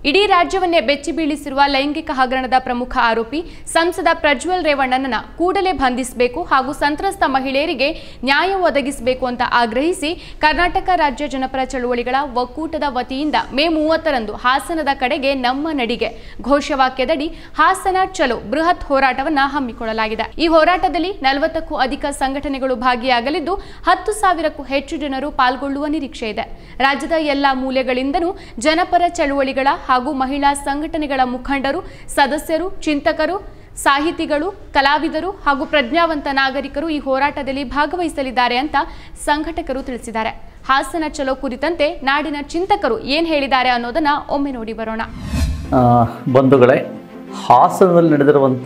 ಇಡೀ ರಾಜ್ಯವನ್ನೇ ಬೆಚ್ಚಿ ಬೀಳಿಸಿರುವ ಲೈಂಗಿಕ ಹಗರಣದ ಪ್ರಮುಖ ಆರೋಪಿ ಸಂಸದ ಪ್ರಜ್ವಲ್ ರೇವಣ್ಣನನ್ನ ಕೂಡಲೇ ಬಂಧಿಸಬೇಕು ಹಾಗೂ ಸಂತ್ರಸ್ತ ಮಹಿಳೆಯರಿಗೆ ನ್ಯಾಯ ಒದಗಿಸಬೇಕು ಅಂತ ಆಗ್ರಹಿಸಿ ಕರ್ನಾಟಕ ರಾಜ್ಯ ಜನಪರ ಚಳುವಳಿಗಳ ಒಕ್ಕೂಟದ ವತಿಯಿಂದ ಮೇ ಮೂವತ್ತರಂದು ಹಾಸನದ ಕಡೆಗೆ ನಮ್ಮ ನಡಿಗೆ ಘೋಷವಾಕ್ಯದಡಿ ಹಾಸನ ಚಲೋ ಬೃಹತ್ ಹೋರಾಟವನ್ನ ಹಮ್ಮಿಕೊಳ್ಳಲಾಗಿದೆ ಈ ಹೋರಾಟದಲ್ಲಿ ನಲವತ್ತಕ್ಕೂ ಅಧಿಕ ಸಂಘಟನೆಗಳು ಭಾಗಿಯಾಗಲಿದ್ದು ಹತ್ತು ಸಾವಿರಕ್ಕೂ ಹೆಚ್ಚು ಜನರು ಪಾಲ್ಗೊಳ್ಳುವ ನಿರೀಕ್ಷೆ ಇದೆ ರಾಜ್ಯದ ಎಲ್ಲಾ ಮೂಲೆಗಳಿಂದಲೂ ಜನಪರ ಚಳುವಳಿಗಳ ಹಾಗೂ ಮಹಿಳಾ ಸಂಘಟನೆಗಳ ಮುಖಂಡರು ಸದಸ್ಯರು ಚಿಂತಕರು ಸಾಹಿತಿಗಳು ಕಲಾವಿದರು ಹಾಗೂ ಪ್ರಜ್ಞಾವಂತ ನಾಗರಿಕರು ಈ ಹೋರಾಟದಲ್ಲಿ ಭಾಗವಹಿಸಲಿದ್ದಾರೆ ಅಂತ ಸಂಘಟಕರು ತಿಳಿಸಿದ್ದಾರೆ ಹಾಸನ ಚಲೋ ಕುರಿತಂತೆ ನಾಡಿನ ಚಿಂತಕರು ಏನ್ ಹೇಳಿದ್ದಾರೆ ಅನ್ನೋದನ್ನ ಒಮ್ಮೆ ನೋಡಿ ಬರೋಣ ಆ, ಬಂಧುಗಳೇ ಹಾಸನದಲ್ಲಿ ನಡೆದಿರುವಂಥ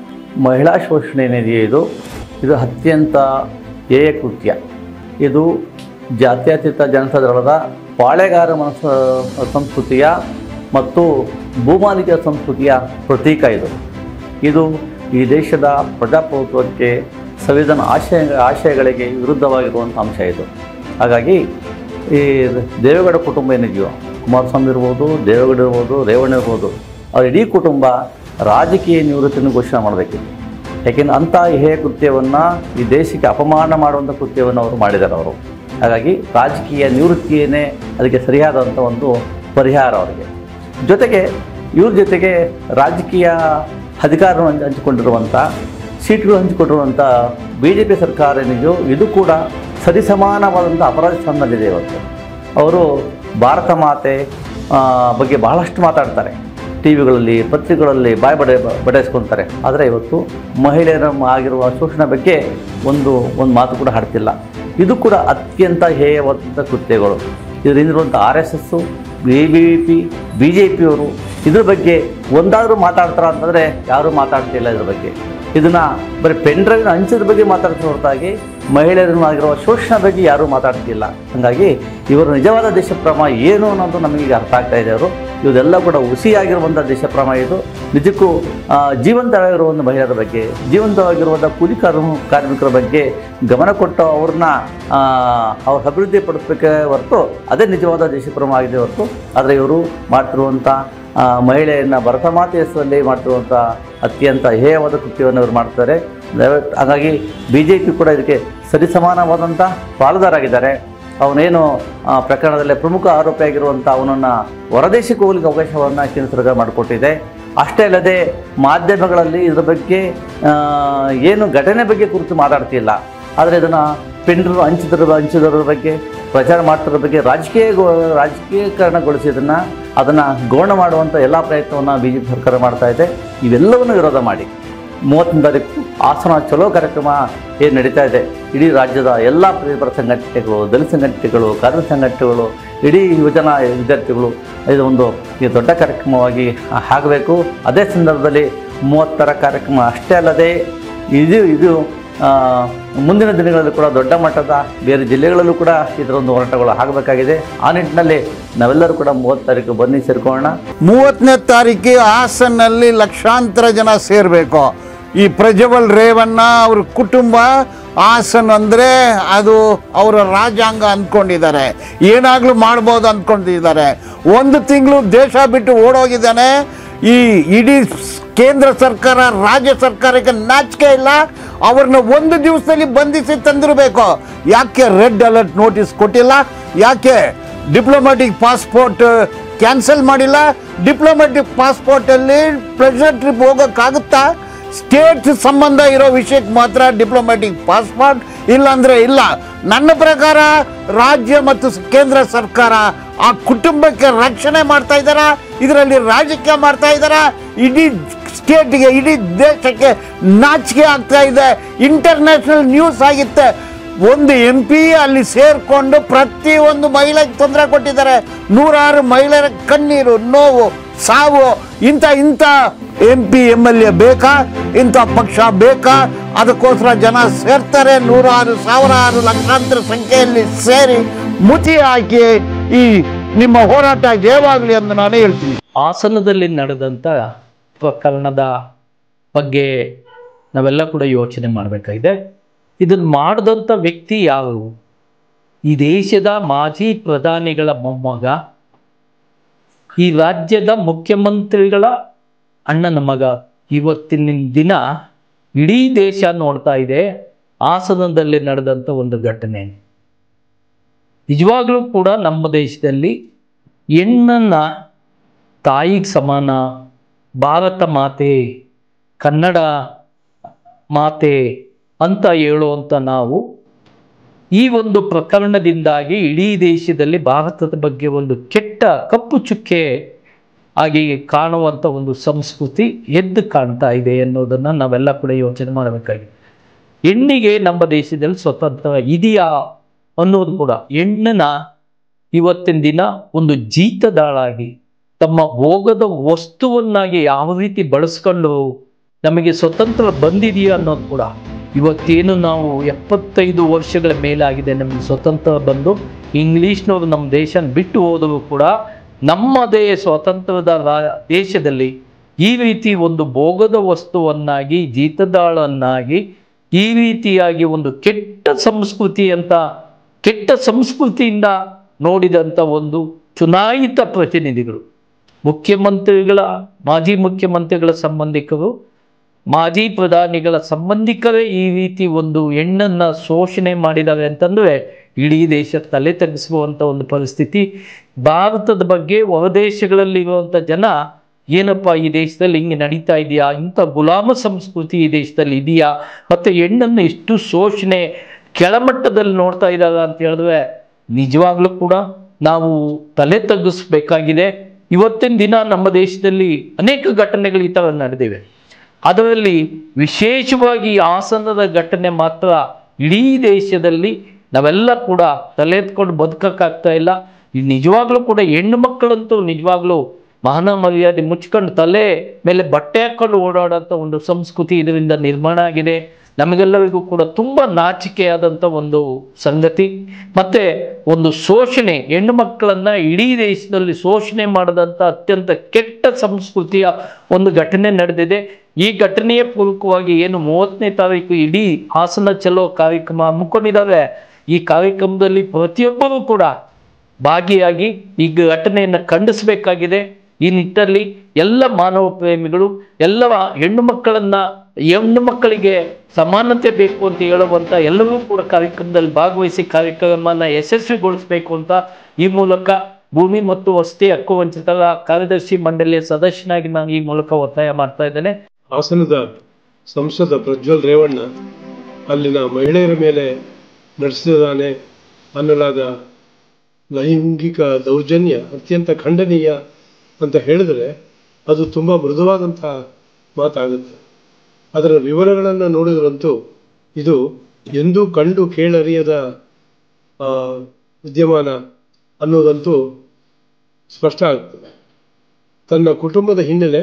ಮಹಿಳಾ ಶೋಷಣೆ ಏನಿದೆಯೇ ಇದು ಇದು ಅತ್ಯಂತ ಹೇಯ ಕೃತ್ಯ ಇದು ಜಾತ್ಯತೀತ ಜನತಾ ದಳದ ಪಾಳೆಗಾರ ಮನಸ್ಸ ಸಂಸ್ಕೃತಿಯ ಮತ್ತು ಭೂಮಾಲಿಕ ಸಂಸ್ಕೃತಿಯ ಪ್ರತೀಕ ಇದು ಇದು ಈ ದೇಶದ ಪ್ರಜಾಪ್ರಭುತ್ವಕ್ಕೆ ಸಂವಿಧಾನ ಆಶಯ ಆಶಯಗಳಿಗೆ ವಿರುದ್ಧವಾಗಿರುವಂಥ ಅಂಶ ಇದು ಹಾಗಾಗಿ ಈ ದೇವೇಗೌಡ ಕುಟುಂಬ ಏನಿದೆಯೋ ಕುಮಾರಸ್ವಾಮಿ ಇರ್ಬೋದು ದೇವೇಗೌಡ ಇರ್ಬೋದು ರೇವಣ್ಣ ಇರ್ಬೋದು ಅವ್ರ ಇಡೀ ಕುಟುಂಬ ರಾಜಕೀಯ ನಿವೃತ್ತಿಯನ್ನು ಘೋಷಣೆ ಮಾಡಬೇಕಿತ್ತು ಯಾಕೆಂದ್ರೆ ಅಂಥ ಹೇಯ ಕೃತ್ಯವನ್ನು ಈ ದೇಶಕ್ಕೆ ಅಪಮಾನ ಮಾಡುವಂಥ ಕೃತ್ಯವನ್ನು ಅವರು ಮಾಡಿದ್ದಾರೆ ಅವರು ಹಾಗಾಗಿ ರಾಜಕೀಯ ನಿವೃತ್ತಿಯೇ ಅದಕ್ಕೆ ಸರಿಯಾದಂಥ ಒಂದು ಪರಿಹಾರ ಅವರಿಗೆ ಜೊತೆಗೆ ಇವ್ರ ಜೊತೆಗೆ ರಾಜಕೀಯ ಅಧಿಕಾರವನ್ನು ಹಂಚಿಕೊಂಡಿರುವಂಥ ಸೀಟ್ಗಳು ಹಂಚಿಕೊಂಡಿರುವಂಥ ಬಿ ಜೆ ಪಿ ಸರ್ಕಾರ ಏನಿದೆಯೋ ಇದು ಕೂಡ ಸರಿಸಮಾನವಾದಂಥ ಅಪರಾಧ ಸ್ಥಾನದಲ್ಲಿದೆ ಇವತ್ತು ಅವರು ಭಾರತ ಮಾತೆ ಆ, ಬಗ್ಗೆ ಬಹಳಷ್ಟು ಮಾತಾಡ್ತಾರೆ ಟಿ ವಿಗಳಲ್ಲಿ ಪತ್ರಿಕೆಗಳಲ್ಲಿ ಬಾಯ್ ಬಡೆ ಬಡಾಯಿಸ್ಕೊತಾರೆ ಆದರೆ ಇವತ್ತು ಮಹಿಳೆಯರ ಆಗಿರುವ ಶೋಷಣೆ ಬಗ್ಗೆ ಒಂದು ಒಂದು ಮಾತು ಕೂಡ ಹಾಡ್ತಿಲ್ಲ ಇದು ಕೂಡ ಅತ್ಯಂತ ಹೇಯವಾದಂಥ ಕೃತ್ಯಗಳು ಇದರಿಂದಿರುವಂಥ R S S B B P B J ಪಿಯವರು ಇದ್ರ ಬಗ್ಗೆ ಒಂದಾದರೂ ಮಾತಾಡ್ತಾರ ಅಂತಂದರೆ ಯಾರೂ ಮಾತಾಡ್ತಿಲ್ಲ ಇದ್ರ ಬಗ್ಗೆ ಇದನ್ನು ಬರೀ ಪೆನ್ ಡ್ರೈವ್ನ ಹಂಚೋದ್ರ ಬಗ್ಗೆ ಮಾತಾಡ್ತಾ ಹೊರತಾಗಿ ಮಹಿಳೆಯರನ್ನು ಆಗಿರುವ ಶೋಷಣೆ ಬಗ್ಗೆ ಯಾರೂ ಮಾತಾಡ್ತಿಲ್ಲ ಹಾಗಾಗಿ ಇವರ ನಿಜವಾದ ದೇಶಪ್ರೇಮ ಏನು ಅನ್ನೋದು ನಮಗೀಗ ಅರ್ಥ ಆಗ್ತಾ ಇದೆ ಅವರು ಇದೆಲ್ಲ ಕೂಡ ಹುಸಿಯಾಗಿರುವಂಥ ದೇಶಪ್ರೇಮ ಇದು ನಿಜಕ್ಕೂ ಆ, ಜೀವಂತವಾಗಿರುವ ಒಂದು ಮಹಿಳೆಯರ ಬಗ್ಗೆ ಜೀವಂತವಾಗಿರುವಂಥ ಕೂಲಿ ಕಾರ್ಮ ಕಾರ್ಮಿಕರ ಬಗ್ಗೆ ಗಮನ ಕೊಟ್ಟು ಅವ್ರನ್ನ ಆ, ಅವ್ರ ಅಭಿವೃದ್ಧಿ ಪಡಿಸ್ಬೇಕೇ ಹೊರತು ಅದೇ ನಿಜವಾದ ದೇಶಪ್ರೇಮ ಆಗಿದೆ ಹೊರತು ಆದರೆ ಇವರು ಮಾಡ್ತಿರುವಂಥ ಆ, ಮಹಿಳೆಯನ್ನ ಭರತ ಮಾತೆ ಹೆಸರಲ್ಲಿ ಮಾಡ್ತಿರುವಂಥ ಅತ್ಯಂತ ಹೇಯವಾದ ಕೃತ್ಯವನ್ನು ಇವರು ಮಾಡ್ತಾರೆ ದಯವಿಟ್ಟು ಹಾಗಾಗಿ ಬಿ ಜೆ ಪಿ ಕೂಡ ಇದಕ್ಕೆ ಸರಿಸಮಾನವಾದಂಥ ಪಾಲುದಾರಾಗಿದ್ದಾರೆ ಅವನೇನು ಆ, ಪ್ರಕರಣದಲ್ಲಿ ಪ್ರಮುಖ ಆರೋಪಿಯಾಗಿರುವಂಥ ಅವನನ್ನು ಹೊರದೇಶಕ್ಕೆ ಹೋಗ್ಲಿಕ್ಕೆ ಅವಕಾಶವನ್ನು ಕೇಂದ್ರ ಸರ್ಕಾರ ಮಾಡಿಕೊಟ್ಟಿದೆ ಅಷ್ಟೇ ಅಲ್ಲದೆ ಮಾಧ್ಯಮಗಳಲ್ಲಿ ಇದರ ಬಗ್ಗೆ ಆ, ಏನು ಘಟನೆ ಬಗ್ಗೆ ಕುರಿತು ಮಾತಾಡ್ತಿಲ್ಲ ಆದರೆ ಇದನ್ನು ಪೆಂಡ್ರು ಹಂಚಿದ್ರ ಹಂಚಿದರ ಬಗ್ಗೆ ಪ್ರಚಾರ ಮಾಡ್ತಿರೋ ಬಗ್ಗೆ ರಾಜಕೀಯ ರಾಜಕೀಯಕರಣಗೊಳಿಸಿ ಇದನ್ನು ಅದನ್ನು ಗೌಣ ಮಾಡುವಂಥ ಎಲ್ಲ ಪ್ರಯತ್ನವನ್ನು ಬಿ ಜೆ ಪಿ ಸರ್ಕಾರ ಮಾಡ್ತಾ ಇದೆ ಇವೆಲ್ಲವನ್ನು ವಿರೋಧ ಮಾಡಿ ಮೂವತ್ತನೇ ತಾರೀಕು ಹಾಸನ ಚಲೋ ಕಾರ್ಯಕ್ರಮ ಏನು ನಡೀತಾ ಇದೆ ಇಡೀ ರಾಜ್ಯದ ಎಲ್ಲ ಪರಿಪರ ಸಂಘಟನೆಗಳು ದಲಿತ ಸಂಘಟನೆಗಳು ಕಾರ್ಮಿಕ ಸಂಘಟನೆಗಳು ಇಡೀ ಯುವಜನ ವಿದ್ಯಾರ್ಥಿಗಳು ಇದು ಒಂದು ಈ ದೊಡ್ಡ ಕಾರ್ಯಕ್ರಮವಾಗಿ ಆಗಬೇಕು ಅದೇ ಸಂದರ್ಭದಲ್ಲಿ ಮೂವತ್ತರ ಕಾರ್ಯಕ್ರಮ ಅಷ್ಟೇ ಅಲ್ಲದೆ ಇದು ಇದು ಆ, ಮುಂದಿನ ದಿನಗಳಲ್ಲಿ ಕೂಡ ದೊಡ್ಡ ಮಟ್ಟದ ಬೇರೆ ಜಿಲ್ಲೆಗಳಲ್ಲೂ ಕೂಡ ಇದರ ಒಂದು ಹೋರಾಟಗಳು ಆಗಬೇಕಾಗಿದೆ ಆ ನಿಟ್ಟಿನಲ್ಲಿ ನಾವೆಲ್ಲರೂ ಕೂಡ ಮೂವತ್ತು ತಾರೀಕು ಬನ್ನಿ ಸೇರ್ಕೊಳ್ಳೋಣ ಮೂವತ್ತನೇ ತಾರೀಕಿಗೆ ಹಾಸನಲ್ಲಿ ಲಕ್ಷಾಂತರ ಜನ ಸೇರಬೇಕು ಈ ಪ್ರಜ್ವಲ್ ರೇವಣ್ಣ ಅವ್ರ ಕುಟುಂಬ ಹಾಸನ್ ಅಂದರೆ ಅದು ಅವರ ರಾಜ್ಯಾಂಗ ಅಂದ್ಕೊಂಡಿದ್ದಾರೆ ಏನಾಗಲೂ ಮಾಡ್ಬೋದು ಅಂದ್ಕೊಂಡಿದ್ದಾರೆ ಒಂದು ತಿಂಗಳು ದೇಶ ಬಿಟ್ಟು ಓಡೋಗಿದ್ದಾನೆ ಈ ಇಡೀ ಸ್- ಕೇಂದ್ರ ಸರ್ಕಾರ ರಾಜ್ಯ ಸರ್ಕಾರಕ್ಕೆ ನಾಚಿಕೆ ಇಲ್ಲ ಅವ್ರನ್ನ ಒಂದು ದಿವಸದಲ್ಲಿ ಬಂಧಿಸಿ ತಂದಿರಬೇಕು ಯಾಕೆ ರೆಡ್ ಅಲರ್ಟ್ ನೋಟಿಸ್ ಕೊಟ್ಟಿಲ್ಲ ಯಾಕೆ ಡಿಪ್ಲೊಮ್ಯಾಟಿಕ್ ಪಾಸ್ಪೋರ್ಟ್ ಕ್ಯಾನ್ಸಲ್ ಮಾಡಿಲ್ಲ ಡಿಪ್ಲೊಮ್ಯಾಟಿಕ್ ಪಾಸ್ಪೋರ್ಟಲ್ಲಿ ಪ್ರೆಷರ್ ಟ್ರಿಪ್ ಹೋಗೋಕ್ಕಾಗುತ್ತಾ ಸ್ಟೇಟ್ ಸಂಬಂಧ ಇರೋ ವಿಷಯಕ್ಕೆ ಮಾತ್ರ ಡಿಪ್ಲೊಮ್ಯಾಟಿಕ್ ಪಾಸ್ಪೋರ್ಟ್ ಇಲ್ಲಾಂದ್ರೆ ಇಲ್ಲ ನನ್ನ ಪ್ರಕಾರ ರಾಜ್ಯ ಮತ್ತು ಸ- ಕೇಂದ್ರ ಸರ್ಕಾರ ಆ ಕುಟುಂಬಕ್ಕೆ ರಕ್ಷಣೆ ಮಾಡ್ತಾ ಇದ್ದಾರ ಇದರಲ್ಲಿ ರಾಜಕೀಯ ಮಾಡ್ತಾ ಇದ್ದಾರ ಇಡೀ ಸ್ಟೇಟ್ಗೆ ಇಡೀ ದೇಶಕ್ಕೆ ನಾಚಿಕೆ ಆಗ್ತಾ ಇದೆ ಇಂಟರ್ನ್ಯಾಷನಲ್ ನ್ಯೂಸ್ ಆಗಿತ್ತೆ ಒಂದು ಎಂ ಪಿ ಅಲ್ಲಿ ಸೇರ್ಕೊಂಡು ಪ್ರತಿಯೊಂದು ಮಹಿಳೆಗೆ ತೊಂದರೆ ಕೊಟ್ಟಿದ್ದಾರೆ ನೂರಾರು ಮಹಿಳೆಯರ ಕಣ್ಣೀರು ನೋವು ಸಾವು ಇಂಥ ಇಂಥ M P M L A ಬೇಕಾ ಇಂಥ ಪಕ್ಷ ಬೇಕಾ ಅದಕ್ಕೋಸ್ಕರ ಜನ ಸೇರ್ತಾರೆ ನೂರಾರು ಸಾವಿರಾರು ಲಕ್ಷಾಂತರ ಸಂಖ್ಯೆಯಲ್ಲಿ ಸೇರಿ ಮುತಿ ಹಾಕಿ ಈ ನಿಮ್ಮ ಹೋರಾಟ ಜಯವಾಗಲಿ ಎಂದು ನಾನು ಹೇಳ್ತೀನಿ ಹಾಸನದಲ್ಲಿ ನಡೆದಂಥ ಪ್ರಕರಣದ ಬಗ್ಗೆ ನಾವೆಲ್ಲ ಕೂಡ ಯೋಚನೆ ಮಾಡಬೇಕಾಗಿದೆ ಇದನ್ನು ಮಾಡಿದಂಥ ವ್ಯಕ್ತಿ ಯಾರು ಈ ದೇಶದ ಮಾಜಿ ಪ್ರಧಾನಿಗಳ ಮೊಮ್ಮಗ ಈ ರಾಜ್ಯದ ಮುಖ್ಯಮಂತ್ರಿಗಳ ಅಣ್ಣನ ಮಗ ಇವತ್ತಿನ ದಿನ ಇಡೀ ದೇಶ ನೋಡ್ತಾ ಇದೆ ಹಾಸನದಲ್ಲಿ ನಡೆದಂಥ ಒಂದು ಘಟನೆ ನಿಜವಾಗ್ಲೂ ಕೂಡ ನಮ್ಮ ದೇಶದಲ್ಲಿ ಹೆಣ್ಣನ್ನ ತಾಯಿಗೆ ಸಮಾನ ಭಾರತ ಮಾತೆ ಕನ್ನಡ ಮಾತೆ ಅಂತ ಹೇಳುವಂಥ ನಾವು ಈ ಒಂದು ಪ್ರಕರಣದಿಂದಾಗಿ ಇಡೀ ದೇಶದಲ್ಲಿ ಭಾರತದ ಬಗ್ಗೆ ಒಂದು ಕೆಟ್ಟ ಕಪ್ಪು ಚುಕ್ಕೆ ಆಗಿ ಕಾಣುವಂಥ ಒಂದು ಸಂಸ್ಕೃತಿ ಎದ್ದು ಕಾಣ್ತಾ ಇದೆ ಅನ್ನೋದನ್ನು ನಾವೆಲ್ಲ ಕೂಡ ಯೋಚನೆ ಮಾಡಬೇಕಾಗಿದೆ ಹೆಣ್ಣಿಗೆ ನಮ್ಮ ದೇಶದಲ್ಲಿ ಸ್ವತಂತ್ರ ಇದೆಯಾ ಅನ್ನೋದು ಕೂಡ ಹೆಣ್ಣನ್ನ ಇವತ್ತಿನ ದಿನ ಒಂದು ಜೀತದಾಳಾಗಿ ತಮ್ಮ ಭೋಗದ ವಸ್ತುವನ್ನಾಗಿ ಯಾವ ರೀತಿ ಬಳಸ್ಕೊಂಡು ನಮಗೆ ಸ್ವತಂತ್ರ ಬಂದಿದೆಯಾ ಅನ್ನೋದು ಕೂಡ ಇವತ್ತೇನು ನಾವು ಎಪ್ಪತ್ತೈದು ವರ್ಷಗಳ ಮೇಲಾಗಿದೆ ನಮಗೆ ಸ್ವತಂತ್ರ ಬಂದು ಇಂಗ್ಲೀಷ್ನವರು ನಮ್ಮ ದೇಶ ಬಿಟ್ಟು ಹೋದರೂ ಕೂಡ ನಮ್ಮದೇ ಸ್ವತಂತ್ರದ ರಾ- ದೇಶದಲ್ಲಿ ಈ ರೀತಿ ಒಂದು ಭೋಗದ ವಸ್ತುವನ್ನಾಗಿ ಜೀತದಾಳನ್ನಾಗಿ ಈ ರೀತಿಯಾಗಿ ಒಂದು ಕೆಟ್ಟ ಸಂಸ್ಕೃತಿ ಅಂತ ಕೆಟ್ಟ ಸಂಸ್ಕೃತಿಯಿಂದ ನೋಡಿದಂಥ ಒಂದು ಚುನಾಯಿತ ಪ್ರತಿನಿಧಿಗಳು ಮುಖ್ಯಮಂತ್ರಿಗಳ ಮಾಜಿ ಮುಖ್ಯಮಂತ್ರಿಗಳ ಸಂಬಂಧಿಕರು ಮಾಜಿ ಪ್ರಧಾನಿಗಳ ಸಂಬಂಧಿಕರೇ ಈ ರೀತಿ ಒಂದು ಹೆಣ್ಣನ್ನ ಶೋಷಣೆ ಮಾಡಿದ್ದಾರೆ ಅಂತಂದ್ರೆ ಇಡೀ ದೇಶ ತಲೆ ತಗ್ಗಿಸುವಂಥ ಒಂದು ಪರಿಸ್ಥಿತಿ ಭಾರತದ ಬಗ್ಗೆ ಹೊರದೇಶಗಳಲ್ಲಿರುವಂಥ ಜನ ಏನಪ್ಪ ಈ ದೇಶದಲ್ಲಿ ಹಿಂಗೆ ನಡೀತಾ ಇದೆಯಾ ಇಂಥ ಗುಲಾಮ ಸಂಸ್ಕೃತಿ ಈ ದೇಶದಲ್ಲಿ ಇದೆಯಾ ಮತ್ತು ಹೆಣ್ಣನ್ನು ಎಷ್ಟು ಶೋಷಣೆ ಕೆಳಮಟ್ಟದಲ್ಲಿ ನೋಡ್ತಾ ಇದ್ದಾರೆ ಅಂತ ಹೇಳಿದ್ರೆ ನಿಜವಾಗ್ಲೂ ಕೂಡ ನಾವು ತಲೆ ತಗ್ಗಿಸ್ಬೇಕಾಗಿದೆ ಇವತ್ತಿನ ದಿನ ನಮ್ಮ ದೇಶದಲ್ಲಿ ಅನೇಕ ಘಟನೆಗಳು ಈ ಥರ ನಡೆದಿವೆ ಅದರಲ್ಲಿ ವಿಶೇಷವಾಗಿ ಹಾಸನದ ಘಟನೆ ಮಾತ್ರ ಇಡೀ ದೇಶದಲ್ಲಿ ನಾವೆಲ್ಲ ಕೂಡ ತಲೆ ಎತ್ಕೊಂಡು ಬದುಕಕ್ಕಾಗ್ತಾ ಇಲ್ಲ ಈ ನಿಜವಾಗ್ಲೂ ಕೂಡ ಹೆಣ್ಣು ಮಕ್ಕಳಂತೂ ನಿಜವಾಗ್ಲೂ ಮಾನ ಮರ್ಯಾದೆ ಮುಚ್ಕೊಂಡು ತಲೆ ಮೇಲೆ ಬಟ್ಟೆ ಹಾಕೊಂಡು ಓಡಾಡೋಂಥ ಒಂದು ಸಂಸ್ಕೃತಿ ಇದರಿಂದ ನಿರ್ಮಾಣ ಆಗಿದೆ ನಮಗೆಲ್ಲರಿಗೂ ಕೂಡ ತುಂಬ ನಾಚಿಕೆಯಾದಂಥ ಒಂದು ಸಂಗತಿ ಮತ್ತು ಒಂದು ಶೋಷಣೆ ಹೆಣ್ಣು ಮಕ್ಕಳನ್ನ ಇಡೀ ದೇಶದಲ್ಲಿ ಶೋಷಣೆ ಮಾಡಿದಂಥ ಅತ್ಯಂತ ಕೆಟ್ಟ ಸಂಸ್ಕೃತಿಯ ಒಂದು ಘಟನೆ ನಡೆದಿದೆ ಈ ಘಟನೆಯ ಪೂರ್ವಕವಾಗಿ ಏನು ಮೂವತ್ತನೇ ತಾರೀಕು ಇಡೀ ಹಾಸನ ಚಲೋ ಕಾರ್ಯಕ್ರಮ ಹಮ್ಮಿಕೊಂಡಿದ್ದಾರೆ ಈ ಕಾರ್ಯಕ್ರಮದಲ್ಲಿ ಪ್ರತಿಯೊಬ್ಬರೂ ಕೂಡ ಭಾಗಿಯಾಗಿ ಈ ಘಟನೆಯನ್ನು ಖಂಡಿಸಬೇಕಾಗಿದೆ ಈ ನಿಟ್ಟಲ್ಲಿ ಎಲ್ಲ ಮಾನವ ಪ್ರೇಮಿಗಳು ಎಲ್ಲ ಹೆಣ್ಣು ಮಕ್ಕಳನ್ನ ಹೆಣ್ಣು ಮಕ್ಕಳಿಗೆ ಸಮಾನತೆ ಬೇಕು ಅಂತ ಹೇಳುವಂತ ಎಲ್ಲರೂ ಕೂಡ ಕಾರ್ಯಕ್ರಮದಲ್ಲಿ ಭಾಗವಹಿಸಿ ಕಾರ್ಯಕ್ರಮನ ಯಶಸ್ವಿಗೊಳಿಸಬೇಕು ಅಂತ ಈ ಮೂಲಕ ಭೂಮಿ ಮತ್ತು ವಸತಿ ಹಕ್ಕು ವಂಚಿತರ ಕಾರ್ಯದರ್ಶಿ ಮಂಡಳಿಯ ಸದಸ್ಯನಾಗಿ ನಾನು ಈ ಮೂಲಕ ಒತ್ತಾಯ ಮಾಡ್ತಾ ಇದ್ದೇನೆ ಹಾಸನದ ಸಂಸದ ಪ್ರಜ್ವಲ್ ರೇವಣ್ಣ ಅಲ್ಲಿನ ಮಹಿಳೆಯರ ಮೇಲೆ ನಡೆಸಿದಾನೆ ಅನ್ನಲಾದ ಲೈಂಗಿಕ ದೌರ್ಜನ್ಯ ಅತ್ಯಂತ ಖಂಡನೀಯ ಅಂತ ಹೇಳಿದರೆ ಅದು ತುಂಬ ಮೃದುವಾದಂಥ ಮಾತಾಗುತ್ತೆ ಅದರ ವಿವರಗಳನ್ನು ನೋಡಿದ್ರಂತೂ ಇದು ಎಂದೂ ಕಂಡು ಕೇಳರಿಯದ ಆ, ವಿದ್ಯಮಾನ ಅನ್ನೋದಂತೂ ಸ್ಪಷ್ಟ ಆಗ್ತದೆ ತನ್ನ ಕುಟುಂಬದ ಹಿನ್ನೆಲೆ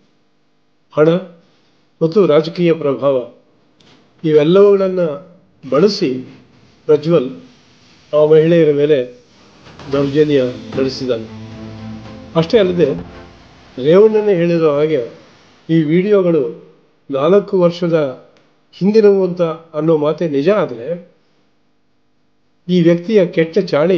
ಹಣ ಮತ್ತು ರಾಜಕೀಯ ಪ್ರಭಾವ ಇವೆಲ್ಲವುಗಳನ್ನು ಬಳಸಿ ಪ್ರಜ್ವಲ್ ಆ ಮಹಿಳೆಯರ ಮೇಲೆ ದೌರ್ಜನ್ಯ ನಡೆಸಿದ್ದಾನೆ ಅಷ್ಟೇ ಅಲ್ಲದೆ ರೇವಣ್ಣನೇ ಹೇಳಿರೋ ಹಾಗೆ ಈ ವಿಡಿಯೋಗಳು ನಾಲ್ಕು ವರ್ಷದ ಹಿಂದಿನವು ಅಂತ ಅನ್ನೋ ಮಾತೆ ನಿಜ ಆದರೆ ಈ ವ್ಯಕ್ತಿಯ ಕೆಟ್ಟ ಚಾಳಿ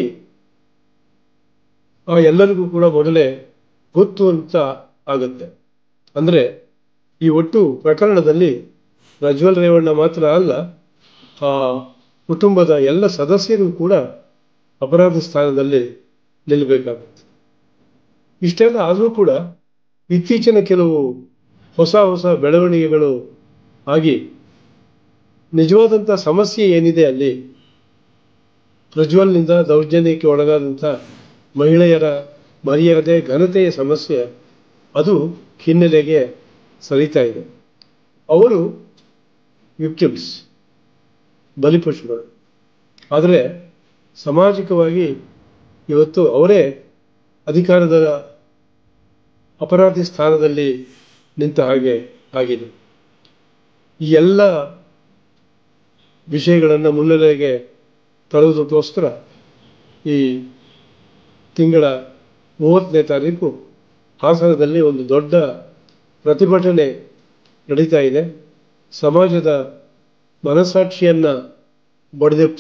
ಆ ಎಲ್ಲರಿಗೂ ಕೂಡ ಮೊದಲೇ ಗೊತ್ತು ಅಂತ ಆಗುತ್ತೆ ಅಂದರೆ ಈ ಒಟ್ಟು ಪ್ರಕರಣದಲ್ಲಿ ಪ್ರಜ್ವಲ್ ರೇವಣ್ಣ ಮಾತ್ರ ಅಲ್ಲ ಆ ಕುಟುಂಬದ ಎಲ್ಲ ಸದಸ್ಯರು ಕೂಡ ಅಪರಾಧ ಸ್ಥಾನದಲ್ಲಿ ನಿಲ್ಲಬೇಕಾಗುತ್ತೆ ಇಷ್ಟೆಲ್ಲ ಆದರೂ ಕೂಡ ಇತ್ತೀಚಿನ ಕೆಲವು ಹೊಸ ಹೊಸ ಬೆಳವಣಿಗೆಗಳು ಆಗಿ ನಿಜವಾದಂಥ ಸಮಸ್ಯೆ ಏನಿದೆ ಅಲ್ಲಿ ಪ್ರಜ್ವಲ್ನಿಂದ ದೌರ್ಜನ್ಯಕ್ಕೆ ಒಳಗಾದಂಥ ಮಹಿಳೆಯರ ಮರ್ಯಾದೆ ಘನತೆಯ ಸಮಸ್ಯೆ ಅದು ಹಿನ್ನೆಲೆಗೆ ಸರಿತಾ ಇದೆ ಅವರು ವಿಕ್ಟಿಮ್ಸ್ ಬಲಿಪಶುಗಳು ಆದರೆ ಸಾಮಾಜಿಕವಾಗಿ ಇವತ್ತು ಅವರೇ ಅಧಿಕಾರದ ಅಪರಾಧಿ ಸ್ಥಾನದಲ್ಲಿ ನಿಂತ ಹಾಗೆ ಆಗಿದೆ ಈ ಎಲ್ಲ ವಿಷಯಗಳನ್ನು ಮುನ್ನೆಲೆಗೆ ತರುವುದಕ್ಕೋಸ್ಕರ ಈ ತಿಂಗಳ ಮೂವತ್ತನೇ ತಾರೀಕು ಹಾಸನದಲ್ಲಿ ಒಂದು ದೊಡ್ಡ ಪ್ರತಿಭಟನೆ ನಡೀತಾ ಇದೆ ಸಮಾಜದ ಮನಸ್ಸಾಕ್ಷಿಯನ್ನು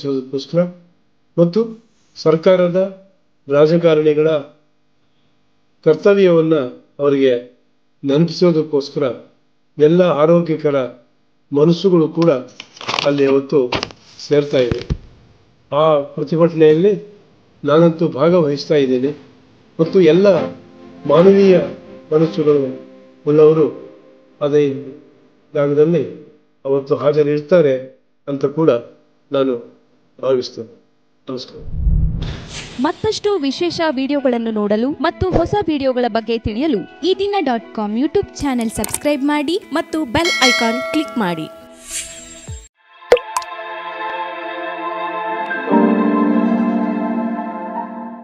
ಬಡಿದೆಬ್ಬಿಸೋದಕ್ಕೋಸ್ಕರ ಮತ್ತು ಸರ್ಕಾರದ ರಾಜಕಾರಣಿಗಳ ಕರ್ತವ್ಯವನ್ನು ಅವರಿಗೆ ನೆನಪಿಸೋದಕ್ಕೋಸ್ಕರ ಎಲ್ಲ ಆರೋಗ್ಯಕರ ಮನಸ್ಸುಗಳು ಕೂಡ ಅಲ್ಲಿ ಅವತ್ತು ಸೇರ್ತಾ ಇವೆ ಆ ಪ್ರತಿಭಟನೆಯಲ್ಲಿ ನಾನಂತೂ ಭಾಗವಹಿಸ್ತಾ ಇದ್ದೇನೆ ಮತ್ತು ಎಲ್ಲ ಮಾನವೀಯ ಮನಸ್ಸುಗಳು ಉಳ್ಳವರು ಅದೇ ಜಾಗದಲ್ಲಿ ಅವತ್ತು ಹಾಜರಿರ್ತಾರೆ ಅಂತ ಕೂಡ ನಾನು ಭಾವಿಸ್ತೇನೆ ನಮಸ್ಕಾರ ಮತ್ತಷ್ಟು ವಿಶೇಷ ವಿಡಿಯೋಗಳನ್ನು ನೋಡಲು ಮತ್ತು ಹೊಸ ವಿಡಿಯೋಗಳ ಬಗ್ಗೆ ತಿಳಿಯಲು Ee Dina dot com YouTube channel subscribe ಮಾಡಿ ಮತ್ತು ಬೆಲ್ ಐಕಾನ್ ಕ್ಲಿಕ್ ಮಾಡಿ